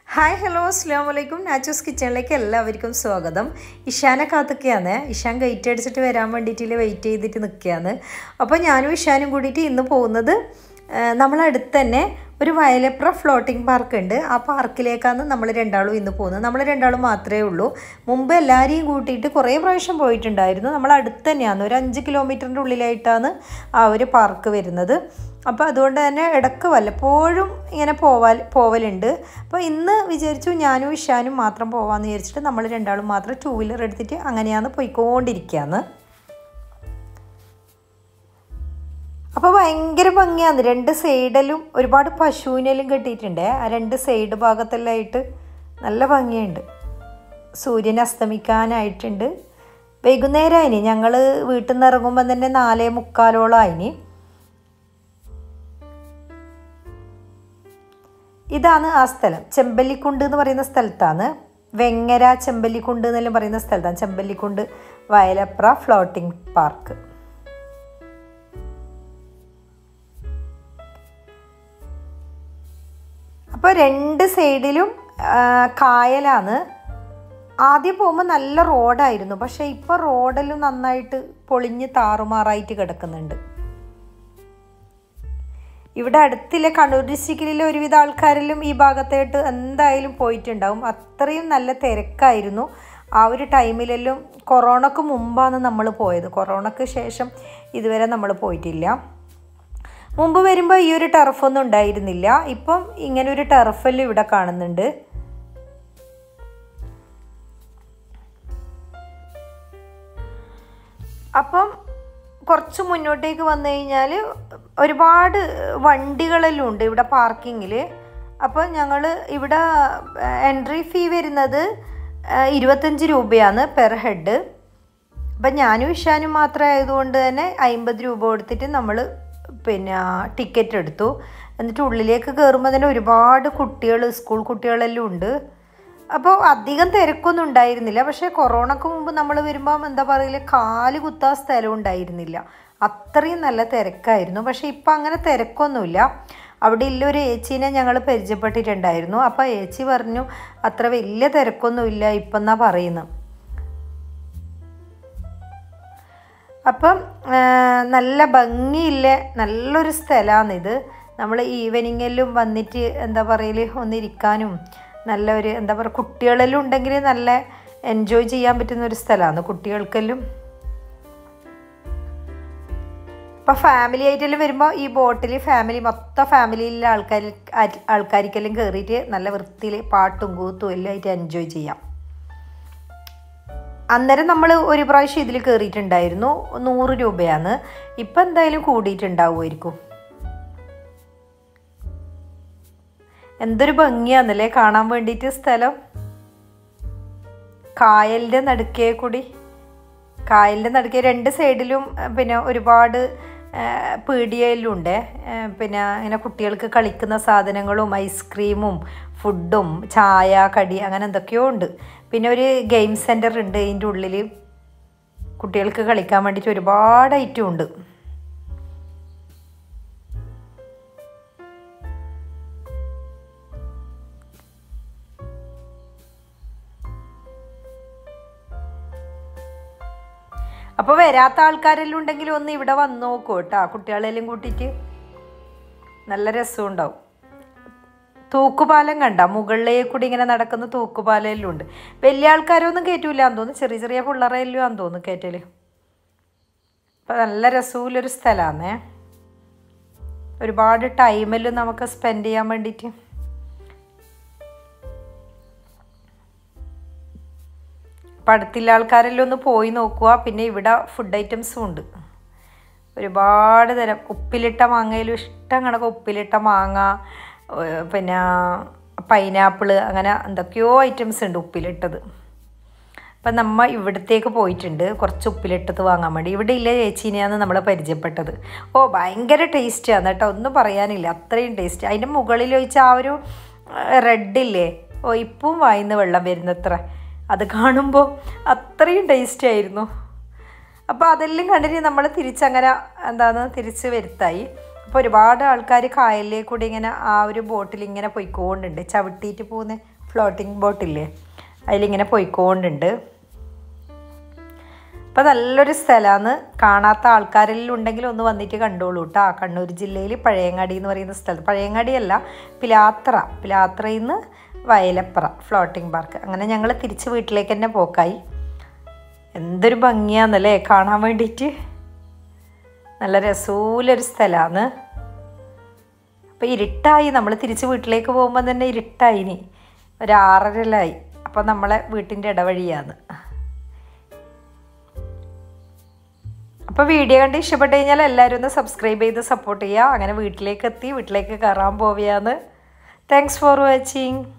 hi hello അസ്സാം വലൈക്കും നാച്ചൂസ് കിച്ചണിലേക്ക് എല്ലാവർക്കും സ്വാഗതം ഇഷാനെ കാത്തൊക്കെയാണ് ഇഷാൻ ഗേറ്റ് അടിച്ചിട്ട് വരാൻ വേണ്ടിയിട്ട് വെയിറ്റ് ചെയ്തിട്ട് നിൽക്കുകയാണ് അപ്പോൾ ഞാനും ഇഷാനും കൂടിയിട്ട് ഇന്ന് പോകുന്നത് നമ്മളടുത്ത് തന്നെ ഒരു വയലപ്ര ഫ്ലോട്ടിംഗ് പാർക്ക് ഉണ്ട് ആ പാർക്കിലേക്കാണ് നമ്മൾ രണ്ടാളും ഇന്ന് പോകുന്നത് നമ്മൾ രണ്ടാളും മാത്രമേ ഉള്ളൂ മുമ്പ് എല്ലാവരെയും കൂട്ടിയിട്ട് കുറേ പ്രാവശ്യം പോയിട്ടുണ്ടായിരുന്നു നമ്മൾ അടുത്ത് തന്നെയാണ് ഒരു അഞ്ച് കിലോമീറ്ററിൻ്റെ ഉള്ളിലായിട്ടാണ് ആ ഒരു പാർക്ക് വരുന്നത് അപ്പോൾ അതുകൊണ്ട് തന്നെ ഇടക്ക് വല്ലപ്പോഴും ഇങ്ങനെ പോവാൽ പോവലുണ്ട് അപ്പോൾ ഇന്ന് വിചാരിച്ചു ഞാനും ഇഷാനും മാത്രം പോവാമെന്ന് വിചാരിച്ചിട്ട് നമ്മൾ രണ്ടാളും മാത്രം ടൂ വീലർ എടുത്തിട്ട് അങ്ങനെയാണ് പോയിക്കൊണ്ടിരിക്കുകയാണ് അപ്പോൾ ഭയങ്കര ഭംഗിയാണ് രണ്ട് സൈഡിലും ഒരുപാട് പശുവിനെല്ലാം കെട്ടിയിട്ടുണ്ട് ആ രണ്ട് സൈഡ് ഭാഗത്തെല്ലാം ആയിട്ട് നല്ല ഭംഗിയുണ്ട് സൂര്യൻ അസ്തമിക്കാനായിട്ടുണ്ട് വൈകുന്നേരമായിനി ഞങ്ങൾ വീട്ടിൽ നിന്ന് ഇറങ്ങുമ്പോൾ തന്നെ നാലേ മുക്കാലോളമായിനി ഇതാണ് ആ സ്ഥലം ചെമ്പല്ലിക്കുണ്ട് എന്ന് പറയുന്ന സ്ഥലത്താണ് വെങ്ങര ചെമ്പല്ലിക്കുണ്ട് എന്നെല്ലാം പറയുന്ന സ്ഥലത്താണ് ചെമ്പല്ലിക്കുണ്ട് വയലപ്ര ഫ്ലോട്ടിംഗ് പാർക്ക് അപ്പോൾ രണ്ട് സൈഡിലും കായലാണ് ആദ്യം പോകുമ്പോൾ നല്ല റോഡായിരുന്നു പക്ഷേ ഇപ്പോൾ റോഡെല്ലാം നന്നായിട്ട് പൊളിഞ്ഞ് താറുമാറായിട്ട് കിടക്കുന്നുണ്ട് ഇവിടെ അടുത്തില്ല കണ്ണൂർ ഡിസ്ട്രിക്റ്റിലെ ഒരുവിധ ആൾക്കാരെല്ലാം ഈ ഭാഗത്തായിട്ട് എന്തായാലും പോയിട്ടുണ്ടാവും അത്രയും നല്ല തിരക്കായിരുന്നു ആ ഒരു ടൈമിലെല്ലാം കൊറോണക്ക് മുമ്പാണ് നമ്മൾ പോയത് കൊറോണക്ക് ശേഷം ഇതുവരെ നമ്മൾ പോയിട്ടില്ല മുമ്പ് വരുമ്പോൾ ഈ ഒരു ടർഫൊന്നും ഉണ്ടായിരുന്നില്ല ഇപ്പം ഇങ്ങനെ ഒരു ടർഫെല്ലാം ഇവിടെ കാണുന്നുണ്ട് അപ്പം കുറച്ച് മുന്നോട്ടേക്ക് വന്നു കഴിഞ്ഞാൽ ഒരുപാട് വണ്ടികളെല്ലാം ഉണ്ട് ഇവിടെ പാർക്കിങ്ങിൽ അപ്പോൾ ഞങ്ങൾ ഇവിടെ എൻട്രി ഫീ വരുന്നത് ഇരുപത്തഞ്ച് രൂപയാണ് പെർ ഹെഡ് അപ്പം ഞാനും ഇഷാനും മാത്രം ആയതുകൊണ്ട് തന്നെ അമ്പത് രൂപ കൊടുത്തിട്ട് നമ്മൾ പിന്നെ ടിക്കറ്റ് എടുത്തു എന്നിട്ട് ഉള്ളിലേക്ക് കയറുമ്പോൾ തന്നെ ഒരുപാട് കുട്ടികൾ സ്കൂൾ കുട്ടികളെല്ലാം ഉണ്ട് അപ്പോൾ അധികം തിരക്കൊന്നും ഉണ്ടായിരുന്നില്ല പക്ഷേ കൊറോണക്ക് മുമ്പ് നമ്മൾ വരുമ്പം എന്താ പറയുക കാല് കുത്താൻ സ്ഥലം ഉണ്ടായിരുന്നില്ല അത്രയും നല്ല തിരക്കായിരുന്നു പക്ഷേ ഇപ്പം അങ്ങനെ തിരക്കൊന്നുമില്ല അവിടെ ഇല്ല ഒരു ഏച്ചീനെ ഞങ്ങൾ പരിചയപ്പെട്ടിട്ടുണ്ടായിരുന്നു അപ്പോൾ ഏച്ചി പറഞ്ഞു അത്ര വലിയ തിരക്കൊന്നുമില്ല ഇപ്പം എന്നാ പറയുന്നത് അപ്പം നല്ല ഭംഗിയില്ല നല്ലൊരു സ്ഥലമാണിത് നമ്മൾ ഈവനിങ്ങിലും വന്നിട്ട് എന്താ പറയല് ഒന്നിരിക്കാനും നല്ലൊരു എന്താ പറയുക കുട്ടികളെല്ലാം ഉണ്ടെങ്കിൽ നല്ല എൻജോയ് ചെയ്യാൻ പറ്റുന്ന ഒരു സ്ഥലമാണ് കുട്ടികൾക്കെല്ലാം ഇപ്പം ഫാമിലി ആയിട്ടെല്ലാം വരുമ്പോൾ ഈ ബോട്ടിൽ ഫാമിലി മൊത്തം ഫാമിലിയിലെ ആൾക്കാർ ആൾക്കാർക്കെല്ലാം കയറിയിട്ട് നല്ല വൃത്തിയിൽ പാട്ടും കൂത്തും എല്ലാം ആയിട്ട് എൻജോയ് ചെയ്യാം അന്നേരം നമ്മൾ ഒരു പ്രാവശ്യം ഇതിൽ കയറിയിട്ടുണ്ടായിരുന്നു നൂറ് രൂപയാണ് ഇപ്പം എന്തായാലും കൂടിയിട്ടുണ്ടാവുമായിരിക്കും എന്തൊരു ഭംഗിയാന്നല്ലേ കാണാൻ വേണ്ടിയിട്ട് സ്ഥലം കായലിൻ്റെ നടുക്കേ കൂടി കായലിൻ്റെ നടുക്കേ രണ്ട് സൈഡിലും പിന്നെ ഒരുപാട് പീടികയിലും ഉണ്ട് പിന്നെ ഇങ്ങനെ കുട്ടികൾക്ക് കളിക്കുന്ന സാധനങ്ങളും ഐസ്ക്രീമും ഫുഡും ചായ കടി അങ്ങനെ എന്തൊക്കെയോ ഉണ്ട് പിന്നെ ഒരു ഗെയിം സെൻറ്റർ ഉണ്ട് ഇതിൻ്റെ ഉള്ളിൽ കുട്ടികൾക്ക് കളിക്കാൻ വേണ്ടിയിട്ട് ഒരുപാട് ഐറ്റം ഉണ്ട് അപ്പോൾ വരാത്ത ആൾക്കാരെല്ലാം ഉണ്ടെങ്കിൽ ഒന്ന് ഇവിടെ വന്ന് നോക്കൂ കേട്ടോ കുട്ടികളെല്ലാം കൂട്ടിയിട്ട് നല്ല രസമുണ്ടാവും തൂക്കുപാലം കണ്ട മുകളിലേക്ക് കൂടി ഇങ്ങനെ നടക്കുന്ന തൂക്കുപാലെല്ലാം ഉണ്ട് വലിയ ആൾക്കാരൊന്നും കയറ്റൂല എന്ന് തോന്നുന്നു ചെറിയ ചെറിയ പിള്ളേരെല്ലാം ആന്ന് തോന്നുന്നു കയറ്റല് അപ്പം നല്ല രസമുള്ളൊരു സ്ഥലമാണേ ഒരുപാട് ടൈമെല്ലാം നമുക്ക് സ്പെൻഡ് ചെയ്യാൻ വേണ്ടിയിട്ട് അപ്പം അടുത്തുള്ള ആൾക്കാരെല്ലാം ഒന്ന് പോയി നോക്കുക പിന്നെ ഇവിടെ ഫുഡ് ഐറ്റംസും ഉണ്ട് ഒരുപാട് തരം ഉപ്പിലിട്ട മാങ്ങയിലും ഇഷ്ടം കണക്ക് ഉപ്പിലിട്ട മാങ്ങ പിന്നെ പൈനാപ്പിൾ അങ്ങനെ എന്തൊക്കെയോ ഐറ്റംസ് ഉണ്ട് ഉപ്പിലിട്ടത് അപ്പം നമ്മൾ ഇവിടത്തേക്ക് പോയിട്ടുണ്ട് കുറച്ച് ഉപ്പിലിട്ടത് വാങ്ങാൻ വേണ്ടി ഇവിടെ ഇല്ല ചേച്ചീനെയാണ് നമ്മൾ പരിചയപ്പെട്ടത് ഓ ഭയങ്കര ടേസ്റ്റാണ് കേട്ടോ ഒന്നും പറയാനില്ല അത്രയും ടേസ്റ്റ് അതിൻ്റെ മുകളിൽ ഒഴിച്ച ആ ഒരു റെഡില്ലേ ഓ ഇപ്പം വായിന്ന് വെള്ളം വരുന്നത്ര അത് കാണുമ്പോൾ അത്രയും ടേസ്റ്റ് ആയിരുന്നു അപ്പോൾ അതെല്ലാം കണ്ടിട്ട് നമ്മൾ തിരിച്ചങ്ങനെ എന്താണ് തിരിച്ച് വരുത്തായി അപ്പോൾ ഒരുപാട് ആൾക്കാർ കായലിലേക്ക് കൂടി ഇങ്ങനെ ആ ഒരു ബോട്ടിൽ ഇങ്ങനെ പോയിക്കൊണ്ടുണ്ട് ചവിട്ടിയിട്ട് പോകുന്ന ഫ്ലോട്ടിംഗ് ബോട്ടില്ലേ അതിലിങ്ങനെ പോയിക്കൊണ്ടുണ്ട് അപ്പോൾ നല്ലൊരു സ്ഥലമാണ് കാണാത്ത ആൾക്കാരെല്ലാം ഉണ്ടെങ്കിൽ ഒന്ന് വന്നിട്ട് കണ്ടോളൂ കേട്ടോ കണ്ണൂർ ജില്ലയിൽ പഴയങ്ങാടി എന്ന് പറയുന്ന സ്ഥലത്ത് പഴയങ്ങാടിയല്ല പിലാത്ര പിലാത്രയിൽ നിന്ന് വയലപ്പുറ ഫ്ലോട്ടിംഗ് പാർക്ക് അങ്ങനെ ഞങ്ങൾ തിരിച്ച് വീട്ടിലേക്ക് തന്നെ പോക്കായി എന്തൊരു ഭംഗിയാന്നല്ലേ കാണാൻ വേണ്ടിയിട്ട് നല്ല രസൂലൊരു സ്ഥലമാണ് അപ്പോൾ ഇരുട്ടായി നമ്മൾ തിരിച്ച് വീട്ടിലേക്ക് പോകുമ്പോൾ തന്നെ ഇരുട്ടായിനി ഒരു ആറരലായി അപ്പോൾ നമ്മളെ വീട്ടിൻ്റെ ഇടവഴിയാണ് അപ്പോൾ വീഡിയോ കണ്ട് ഇഷ്ടപ്പെട്ട് കഴിഞ്ഞാൽ എല്ലാവരും ഒന്ന് സബ്സ്ക്രൈബ് ചെയ്ത് സപ്പോർട്ട് ചെയ്യുക അങ്ങനെ വീട്ടിലേക്ക് എത്തി വീട്ടിലേക്ക് കയറാൻ പോവുകയാണ് താങ്ക്സ് ഫോർ വാച്ചിങ്